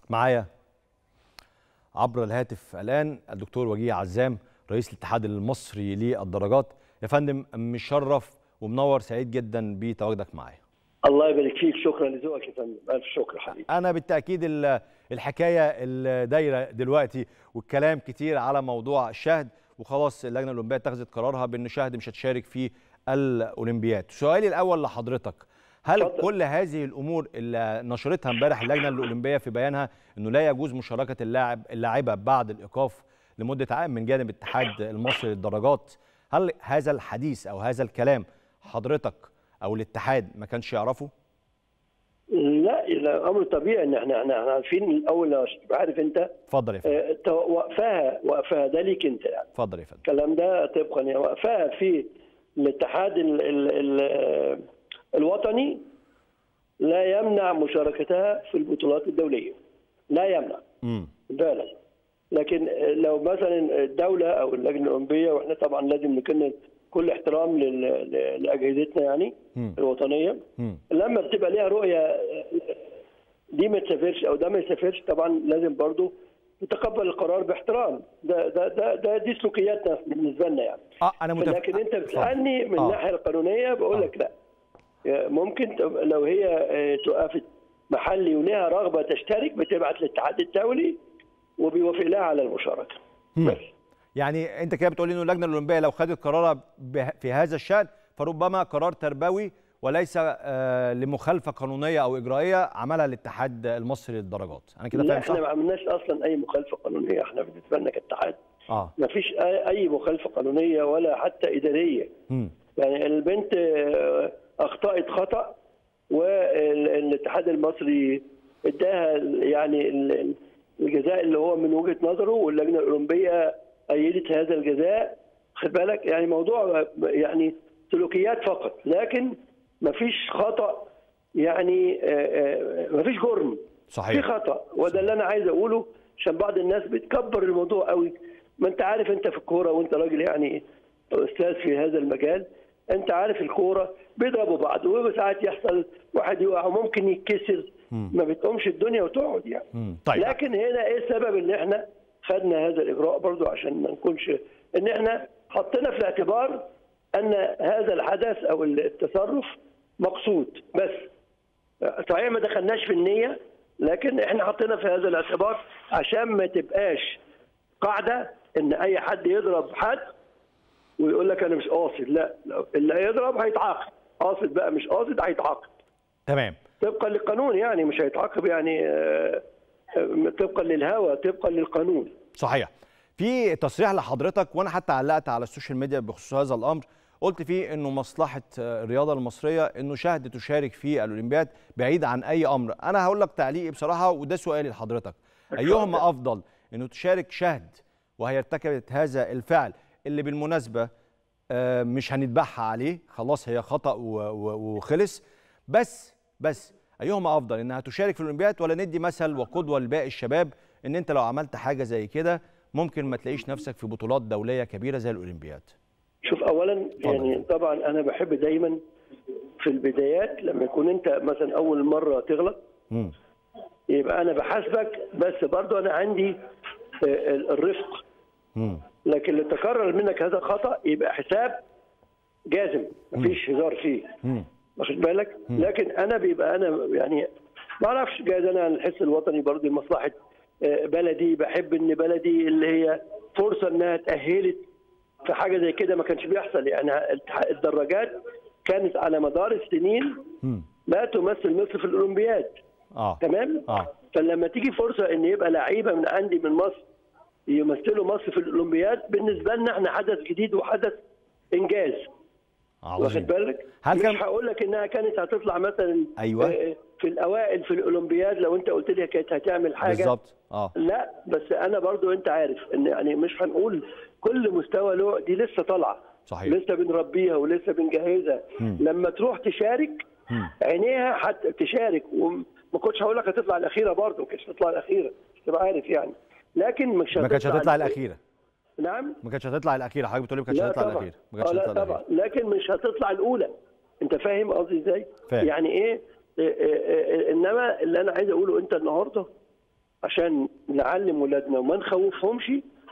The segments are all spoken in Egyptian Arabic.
معايا عبر الهاتف الان الدكتور وجيه عزام رئيس الاتحاد المصري للدرجات يا فندم مشرف ومنور سعيد جدا بتواجدك معايا الله يبارك فيك شكرا لذوقك يا فندم الف شكر حبيبي انا بالتاكيد ال- الحكايه الدايره دلوقتي والكلام كتير على موضوع الشهد وخلاص اللجنه الاولمبيه اتخذت قرارها بان شهد مش هتشارك في الاولمبياد سؤالي الاول لحضرتك هل اتفضل. كل هذه الامور اللي نشرتها امبارح اللجنه الاولمبيه في بيانها انه لا يجوز مشاركه اللاعب اللاعبه بعد الايقاف لمده عام من جانب الاتحاد المصري للدرجات هل هذا الحديث او هذا الكلام حضرتك او الاتحاد ما كانش يعرفه لا لا امر طبيعي ان احنا احنا إحنا عارفين الاول عشان تبقى عارف انت اتفضل يا فندم آه، تو- وقفها وقفها ده ليك انت يعني اتفضل يا فندم الكلام ده طبقا يعني وقفها في الاتحاد ال ال ال الوطني لا يمنع مشاركتها في البطولات الدوليه لا يمنع امم فعلا لكن لو مثلا الدوله او اللجنه الاولمبيه واحنا طبعا لازم نكن كل احترام لل- ل- لاجهزتنا يعني مم. الوطنيه مم. لما بتبقى ليها رؤيه دي ما تسافرش او ده ما يسافرش طبعا لازم برضو نتقبل القرار باحترام ده ده ده, ده دي سلوكياتنا بالنسبه لنا يعني اه انا متفق لكن انت اتفضل. بتسالني من آه. الناحيه القانونيه بقول لك لا ممكن تب- لو هي آه، توقفت محلي ولها رغبه تشترك بتبعت للاتحاد الدولي وبيوافق لها على المشاركه مم. بس يعني انت كده بتقول انه اللجنه الاولمبيه لو خدت قرارها به- في هذا الشان فربما قرار تربوي وليس آه لمخالفه قانونيه او اجرائيه عملها الاتحاد المصري للدرجات انا كده لا فاهم احنا ما صح عملناش اصلا اي مخالفه قانونيه احنا بالنسبه لنا كاتحاد اه ما فيش اي أي مخالفه قانونيه ولا حتى اداريه مم. يعني البنت آه، اخطات خطا والاتحاد المصري اداها ال- يعني ال- الجزاء اللي هو من وجهه نظره واللجنه الاولمبيه ايدت هذا الجزاء خد بالك يعني موضوع يعني سلوكيات فقط لكن ما فيش خطا يعني ما فيش جرم في صحيح خطا وده اللي انا عايز اقوله عشان بعض الناس بتكبر الموضوع قوي ما انت عارف انت في الكوره وانت راجل يعني استاذ في هذا المجال انت عارف الكوره بيضربوا بعض وساعات يحصل واحد يقع وممكن يتكسر ما بتقومش الدنيا وتقعد يعني مم. طيب لكن هنا ايه السبب ان احنا خدنا هذا الاجراء برضو عشان ما نكونش ان احنا حطينا في الاعتبار ان هذا الحدث او التصرف مقصود بس صحيح ما دخلناش في النيه لكن احنا حطينا في هذا الاعتبار عشان ما تبقاش قاعده ان اي حد يضرب حد ويقول لك انا مش قاصد لا لو اللي هيضرب هيتعاقب قاصد بقى مش قاصد هيتعاقب تمام طبقا للقانون يعني مش هيتعاقب يعني آه، آه، طبقا للهوى طبقا للقانون صحيح في تصريح لحضرتك وانا حتى علقت على السوشيال ميديا بخصوص هذا الامر قلت فيه انه مصلحه آه، الرياضه المصريه انه شهد تشارك في الاولمبياد بعيد عن اي امر انا هقول لك تعليقي بصراحه وده سؤالي لحضرتك ايهما افضل انه تشارك شهد وهي ارتكبت هذا الفعل اللي بالمناسبه آه، مش هنتبعها عليه خلاص هي خطا و- و- وخلص بس بس ايهما افضل انها تشارك في الاولمبياد ولا ندي مثل وقدوه لباقي الشباب ان انت لو عملت حاجه زي كده ممكن ما تلاقيش نفسك في بطولات دوليه كبيره زي الاولمبياد شوف اولا يعني طبعا انا بحب دايما في البدايات لما يكون انت مثلا اول مره تغلط مم. يبقى انا بحاسبك بس برضو انا عندي آه، الرفق مم. لكن اللي تكرر منك هذا الخطا يبقى حساب جازم مفيش هزار فيه مم. واخد بالك لكن انا بيبقى انا يعني ما اعرفش جايز انا الحس الوطني برضه لمصلحه آه، بلدي بحب ان بلدي اللي هي فرصه انها تاهلت في حاجه زي كده ما كانش بيحصل يعني الاتحاد- الدراجات كانت على مدار السنين مم. لا تمثل مصر في الاولمبياد اه تمام اه فلما تيجي فرصه ان يبقى لعيبه من عندي من مصر يمثلوا مصر في الاولمبياد بالنسبه لنا احنا حدث جديد وحدث انجاز واخد عظيم بالك هل مش كان- هقول لك انها كانت هتطلع مثلا أيوة. آه، في الاوائل في الاولمبياد لو انت قلت لي كانت هتعمل حاجه بالظبط اه لا بس انا برضو انت عارف ان يعني مش هنقول كل مستوى له دي لسه طالعه صحيح. لسه بنربيها ولسه بنجهزها مم. لما تروح تشارك مم. عينيها حتى تشارك وما كنتش هقول لك هتطلع الاخيره برضه ما كانتش هتطلع الاخيره مش تبقى عارف يعني لكن مش ما كانتش هتطلع الاخيره نعم ما كانتش هتطلع الاخيره حضرتك بتقولي ما كانتش لا هتطلع طبعا الاخيره ما آه كانتش لا هتطلع طبعا الاخيره لكن مش هتطلع الاولى انت فاهم قصدي ازاي فاهم. يعني ايه إيه- إيه- إيه- انما اللي انا عايز اقوله انت النهارده عشان نعلم ولادنا وما نخوفهمش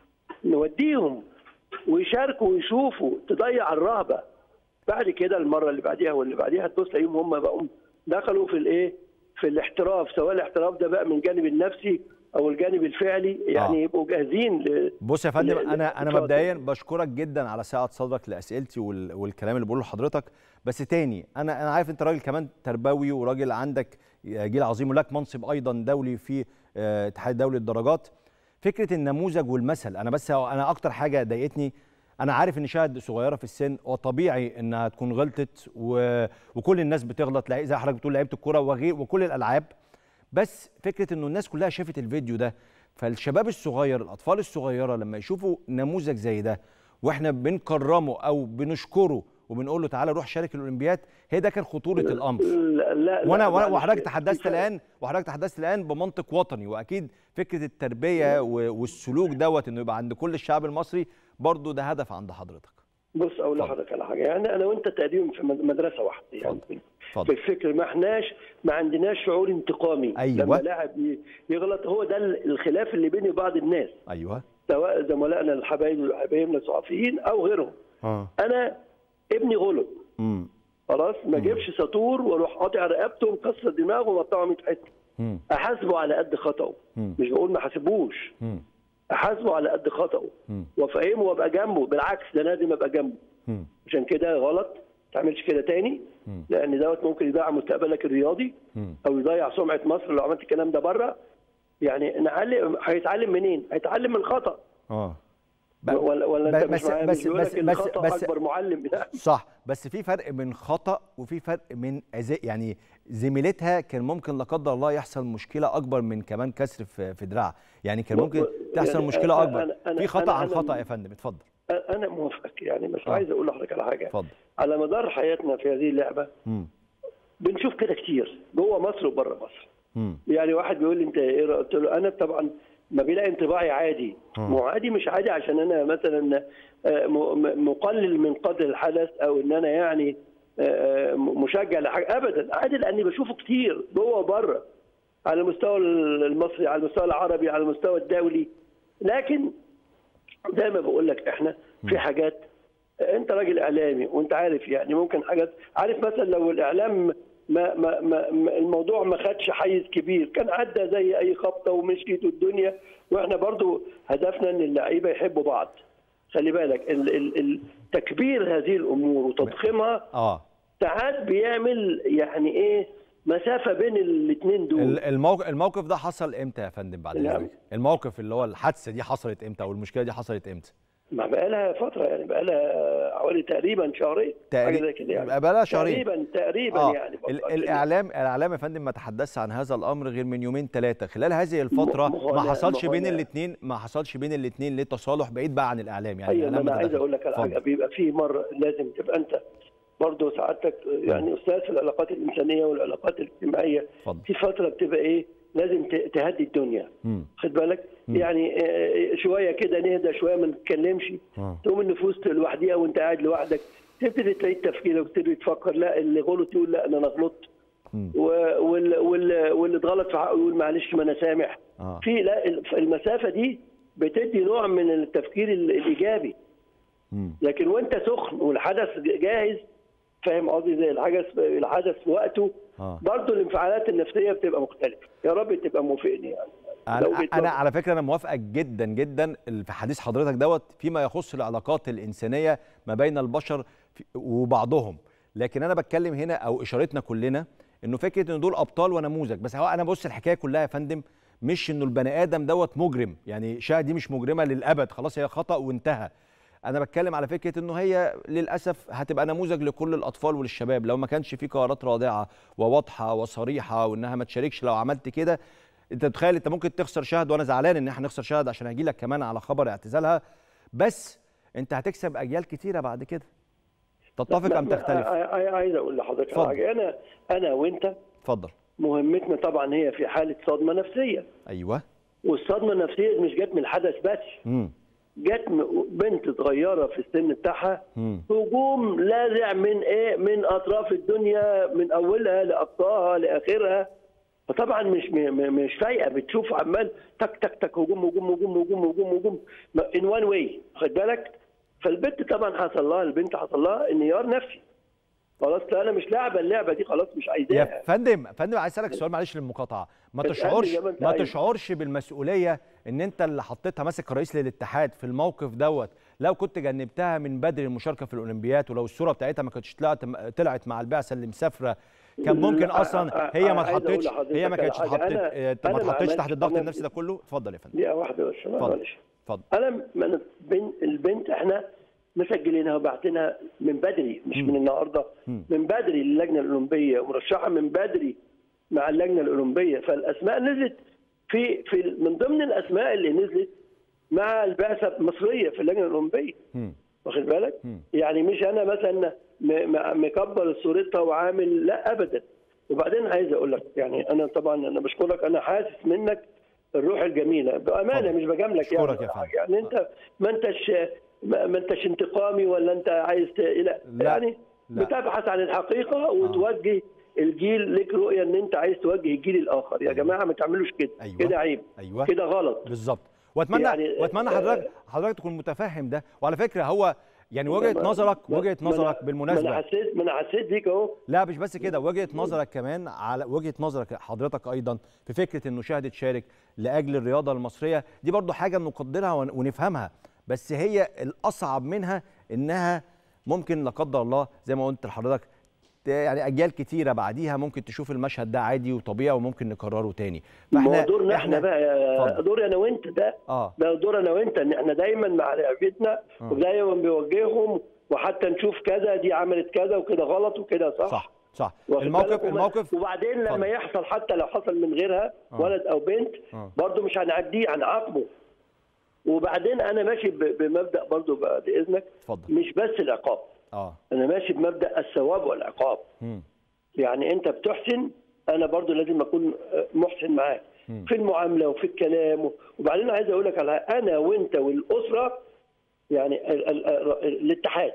نوديهم ويشاركوا ويشوفوا تضيع الرهبه بعد كده المره اللي بعديها واللي بعديها تبص تلاقيهم هم بقوا دخلوا في الايه في الاحتراف سواء الاحتراف ده بقى من الجانب النفسي او الجانب الفعلي يعني آه. يبقوا جاهزين ل... بص يا فندم ل- ل- انا انا اتفضل. مبدئيا بشكرك جدا على سعه صدرك لاسئلتي وال- والكلام اللي بقوله لحضرتك بس تاني انا انا عارف انت راجل كمان تربوي وراجل عندك جيل عظيم ولك منصب ايضا دولي في آه، اتحاد دولي الدرجات فكره النموذج والمثل انا بس انا اكتر حاجه ضايقتني انا عارف ان شاهد صغيره في السن وطبيعي انها تكون غلطت و... وكل الناس بتغلط لا- زي حضرتك بتقول لعيبه الكوره وغير وكل الالعاب بس فكره انه الناس كلها شافت الفيديو ده فالشباب الصغير الاطفال الصغيره لما يشوفوا نموذج زي ده واحنا بنكرمه او بنشكره وبنقول له تعالى روح شارك الاولمبياد هي ده كان خطوره الامر لا لا وانا لا، وانا معلش. وحضرتك تحدثت في فرق. الان وحضرتك تحدثت الان بمنطق وطني واكيد فكره التربيه و- والسلوك دوت انه يبقى عند كل الشعب المصري برضه ده هدف عند حضرتك بص اقول اتفضل. لحضرتك على حاجه يعني انا وانت تقريبا في مد- مدرسه واحده يعني اتفضل. في اتفضل الفكر ما احناش ما عندناش شعور انتقامي أيوة. لما لاعب ي- يغلط هو ده ال- الخلاف اللي بيني وبعض الناس ايوه سواء زملائنا الحبايب حبايبنا الصحفيين او غيرهم اه انا ابني غلط امم خلاص ما اجيبش سطور واروح قاطع رقبته ومكسر دماغه ومقطعه 100 حته امم احاسبه على قد خطأه مم. مش بقول ما حاسبوش امم احاسبه على قد خطأه مم. وافهمه وابقى جنبه بالعكس ده لازم ابقى جنبه امم عشان كده غلط ما تعملش كده تاني مم. لان دوت ممكن يضيع مستقبلك الرياضي مم. او يضيع سمعه مصر لو عملت الكلام ده بره يعني نعلم هيتعلم منين؟ هيتعلم من الخطا اه ب- ولا ولا انت ب- مش بس- معايا بس- مش بيقول بس- لك بس- الخطا بس- اكبر معلم يعني صح بس في فرق من خطا وفي فرق من أزي يعني زميلتها كان ممكن لا قدر الله يحصل مشكله اكبر من كمان كسر في في دراع يعني كان و- ممكن و- تحصل يعني مشكله أنا- اكبر أنا- أنا- في خطا أنا- عن أنا- خطا يا فندم اتفضل انا موافقك يعني بس آه. عايز اقول لحضرتك على حاجه اتفضل على مدار حياتنا في هذه اللعبه امم بنشوف كده كتير جوه مصر وبره مصر امم يعني واحد بيقول لي انت ايه رأيك؟ قلت له انا طبعا ما بيلاقي انطباعي عادي آه. مو عادي مش عادي عشان انا مثلا آه، م- م- مقلل من قدر الحدث او ان انا يعني آه، م- مشجع لحاجه ابدا عادي لاني بشوفه كتير جوه وبره على المستوى المصري على المستوى العربي على المستوى الدولي لكن زي ما بقول لك احنا في حاجات انت راجل اعلامي وانت عارف يعني ممكن حاجات عارف مثلا لو الاعلام ما ما ما ما- الموضوع ما خدش حيز كبير كان عدى زي اي خبطه ومشيت الدنيا واحنا برضو هدفنا ان اللعيبه يحبوا بعض خلي بالك ال- ال- ال- تكبير هذه الامور وتضخيمها اه ساعات بيعمل يعني ايه مسافه بين الاثنين دول ال- الموقف الموقف ده حصل امتى يا فندم بعد نعم. اذنك الموقف اللي هو الحادثه دي حصلت امتى او المشكله دي حصلت امتى ما بقى لها فتره يعني بقى لها حوالي تقريبا شهرين حاجه زي كده يعني بقى لها شهرين تقريبا تقريبا آه. يعني ال- الاعلام الاعلام يا فندم ما تحدثش عن هذا الامر غير من يومين ثلاثه خلال هذه الفتره ما هو ما لا- حصلش ما هو بين لا. الاثنين ما حصلش بين الاثنين لتصالح بعيد بقى عن الاعلام يعني ايوه ما الإعلام انا عايز متدخل. اقول لك على اتفضل. حاجه بيبقى في مره لازم تبقى انت برضه سعادتك يعني استاذ في العلاقات الانسانيه والعلاقات الاجتماعيه اتفضل. في فتره بتبقى ايه لازم ت- تهدي الدنيا مم. خد بالك يعني آه، شويه كده نهدى شويه ما نتكلمش آه. تقوم النفوس لوحديها وانت قاعد لوحدك تبتدي تعيد تفكيرك وتبتدي تفكر لا اللي غلط يقول لا انا أنا غلطت مم. و- وال- وال- واللي اتغلط في حقه يقول معلش ما انا سامح آه. في لا المسافه دي بتدي نوع من التفكير ال- الايجابي مم. لكن وانت سخن والحدث جاهز فاهم قصدي زي الحدث الحدث في وقته آه. برضه الانفعالات النفسيه بتبقى مختلفه يا رب تبقى موافقني يعني لو انا جيت انا برضه. على فكره انا موافقك جدا جدا في حديث حضرتك دوت فيما يخص العلاقات الانسانيه ما بين البشر في- وبعضهم لكن انا بتكلم هنا او اشارتنا كلنا انه فكره ان دول ابطال ونموذج بس هو انا بص الحكايه كلها يا فندم مش انه البني ادم دوت مجرم يعني شاه دي مش مجرمه للابد خلاص هي خطا وانتهى انا بتكلم على فكره انه هي للاسف هتبقى نموذج لكل الاطفال وللشباب لو ما كانش في قرارات رادعه وواضحه وصريحه وانها ما تشاركش لو عملت كده انت تخيل انت ممكن تخسر شهد وانا زعلان ان احنا نخسر شهد عشان هجي لك كمان على خبر اعتزالها بس انت هتكسب اجيال كتيره بعد كده تتفق ام ما- تختلف ع- ع- عايز اقول لحضرتك اتفضل. على حاجه انا انا وانت اتفضل مهمتنا طبعا هي في حاله صدمه نفسيه ايوه والصدمه النفسيه مش جت من الحدث بس امم جت م- بنت صغيره في السن بتاعها مم. هجوم لاذع من ايه من اطراف الدنيا من اولها لاقصاها لاخرها فطبعا مش م- م- مش فايقه بتشوف عمال تك تك تك هجوم هجوم هجوم هجوم هجوم هجوم ان وان واي خد بالك فالبنت طبعا حصل لها البنت حصل لها انهيار نفسي خلاص لا انا مش لاعبه اللعبه دي خلاص مش يا عايزاها فندم فندم عايز اسالك سؤال معلش للمقاطعه ما اسألني تشعرش زي ما أنت ما عايز. تشعرش بالمسؤوليه ان انت اللي حطيتها ماسك رئيس للاتحاد في الموقف دوت لو كنت جنبتها من بدري المشاركه في الاولمبياد ولو الصوره بتاعتها ما كانتش طلعت طلعت مع البعثه اللي مسافره كان ممكن لا، اصلا هي ما عايز أقول اتحطتش لحضرتك هي ما على كانتش حاجة. اتحطت أنا- آه، أنا ما ما اتحطتش تحت عملتش- الضغط أنا- النفسي ده كله اتفضل يا فندم دقيقه واحده بس اتفضل. معلش اتفضل انا من بن البنت احنا مسجلينها وبعتينها من بدري مش من النهارده مم. من بدري للجنه الاولمبيه ومرشحه من بدري مع اللجنه الاولمبيه فالاسماء نزلت في في من ضمن الاسماء اللي نزلت مع البعثه المصريه في اللجنه الاولمبيه مم. واخد بالك؟ مم. يعني مش انا مثلا م- م- مكبر صورتها وعامل لا ابدا وبعدين عايز اقول لك يعني انا طبعا انا بشكرك انا حاسس منك الروح الجميله بامانه اتفضل. مش بجاملك يعني أشكرك يا فندم. يعني انت ما انتش ما ما انتش انتقامي ولا انت عايز ت... لا. لا. يعني لا. بتبحث عن الحقيقه وتوجه الجيل لك رؤيه ان انت عايز توجه الجيل الاخر يا جماعه ما تعملوش كده أيوة. كده عيب أيوة. كده غلط بالظبط واتمنى يعني- يعني واتمنى حضرتك حضرتك تكون متفهم ده وعلى فكره هو يعني وجهه ما- نظرك ما- وجهه ما أنا- نظرك ما انا بالمناسبه حسيت ما انا حسيت بيك اهو لا مش بس كده وجهه نظرك كمان على وجهه نظرك حضرتك ايضا في فكره انه شهد تشارك لاجل الرياضه المصريه دي برضو حاجه نقدرها ون- ونفهمها بس هي الاصعب منها انها ممكن لا قدر الله زي ما قلت لحضرتك ت- يعني اجيال كتيره بعديها ممكن تشوف المشهد ده عادي وطبيعي وممكن نكرره تاني ما هو دورنا احنا بقى يا- اتفضل. دور انا وانت ده اه ده دور انا وانت ان احنا دايما مع لعبتنا آه. ودايما بنوجههم وحتى نشوف كذا دي عملت كذا وكده غلط وكده صح صح صح واخد الموقف بالك؟ وب- الموقف وبعدين لما اتفضل. يحصل حتى لو حصل من غيرها آه. ولد او بنت آه. برضه مش هنعديه هنعاقبه وبعدين انا ماشي ب- بمبدا برضه بعد اذنك اتفضل مش بس العقاب اه انا ماشي بمبدا الثواب والعقاب مم. يعني انت بتحسن انا برضو لازم اكون محسن معاك مم. في المعامله وفي الكلام وبعدين عايز اقول لك على انا وانت والاسره يعني ال- ال- ال- الاتحاد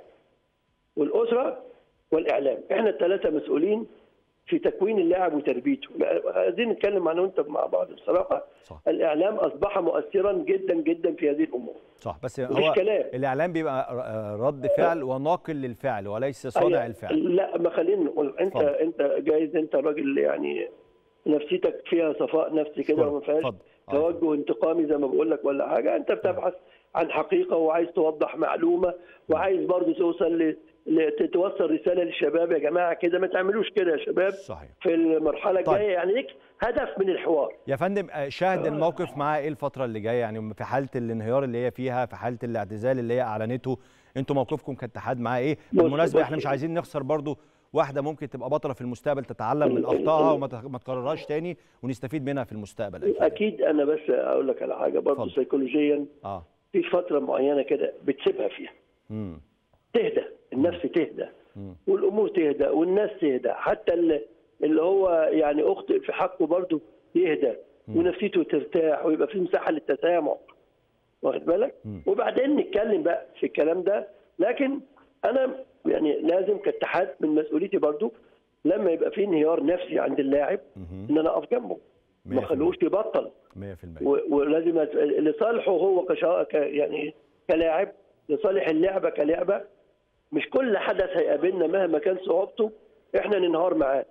والاسره والاعلام احنا الثلاثه مسؤولين في تكوين اللاعب وتربيته عايزين نتكلم انا وانت مع بعض بصراحه صح. الاعلام اصبح مؤثرا جدا جدا في هذه الامور صح بس مفيش هو كلام. الاعلام بيبقى ر- رد فعل وناقل للفعل وليس صانع أي- الفعل لا ما خلينا نقول انت اتفضل. انت جايز انت راجل يعني نفسيتك فيها صفاء نفسي كده اشكرك. وما فيهاش اتفضل. آه، توجه انتقامي زي ما بقول لك ولا حاجه انت بتبحث عن حقيقه وعايز توضح معلومه وعايز برضو توصل ل... ل... توصل رساله للشباب يا جماعه كده ما تعملوش كده يا شباب صحيح في المرحله طيب. الجايه يعني ليك هدف من الحوار يا فندم آه، شاهد الموقف معاه ايه الفتره اللي جايه يعني في حاله الانهيار اللي هي فيها في حاله الاعتزال اللي هي اعلنته انتوا موقفكم كاتحاد معاه ايه بص- بالمناسبه بص- احنا مش عايزين نخسر برضو واحده ممكن تبقى بطله في المستقبل تتعلم من اخطائها وما ت- ما تكررهاش تاني ونستفيد منها في المستقبل اكيد اكيد انا بس اقول لك على حاجه برضو اتفضل. سيكولوجيا اه في فتره معينه كده بتسيبها فيها امم تهدى النفس تهدى مم. والامور تهدى والناس تهدى حتى اللي, اللي هو يعني اخطئ في حقه برضه يهدى ونفسيته ترتاح ويبقى في مساحه للتسامح واخد بالك مم. وبعدين نتكلم بقى في الكلام ده لكن انا يعني لازم كاتحاد من مسؤوليتي برضه لما يبقى في انهيار نفسي عند اللاعب مهم. ان انا اقف جنبه مية ما في خلوش يبطل 100% و- ولازم أت- لصالحه هو كشا... ك... يعني كلاعب لصالح اللعبه كلعبه مش كل حدث هيقابلنا مهما كان صعوبته احنا ننهار معاه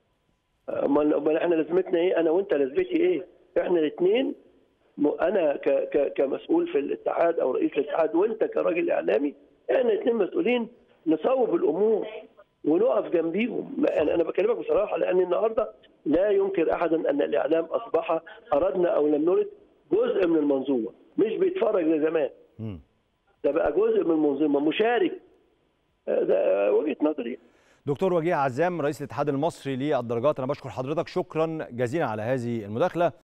امال امال احنا لازمتنا ايه انا وانت لازمتي ايه احنا الاثنين انا ك... ك... كمسؤول في الاتحاد او رئيس الاتحاد وانت كراجل اعلامي احنا الاثنين مسؤولين نصوب الامور ونقف جنبيهم ما- انا أنا بكلمك بصراحه لان النهارده لا ينكر احدا ان الاعلام اصبح اردنا او لم نرد جزء من المنظومه مش بيتفرج زي زمان مم. ده بقى جزء من المنظومه مشارك آه، ده وجهه نظري دكتور وجيه عزام رئيس الاتحاد المصري للدرجات انا بشكر حضرتك شكرا جزيلا على هذه المداخله